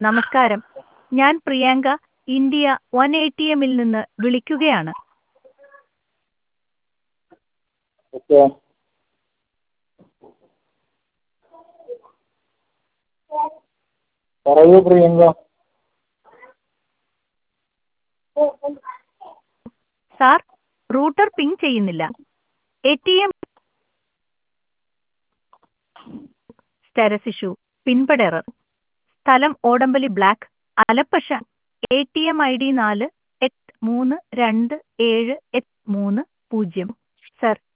നമസ്കാരം ഞാൻ Priyanka India one A T എമ്മിൽ നിന്ന് വിളിക്കുകയാണ് ഓക്കെ പറയൂ പ്രിയങ്ക സാർ റൂട്ടർ പിങ് ചെയ്യുന്നില്ല A T M status issue പിൻപഡ് എറർ സ്ഥലം Odampally block Alappuzha A T M I D നാല് എട്ട് മൂന്ന് രണ്ട് ഏഴ് എട്ട് മൂന്ന് പൂജ്യം സർ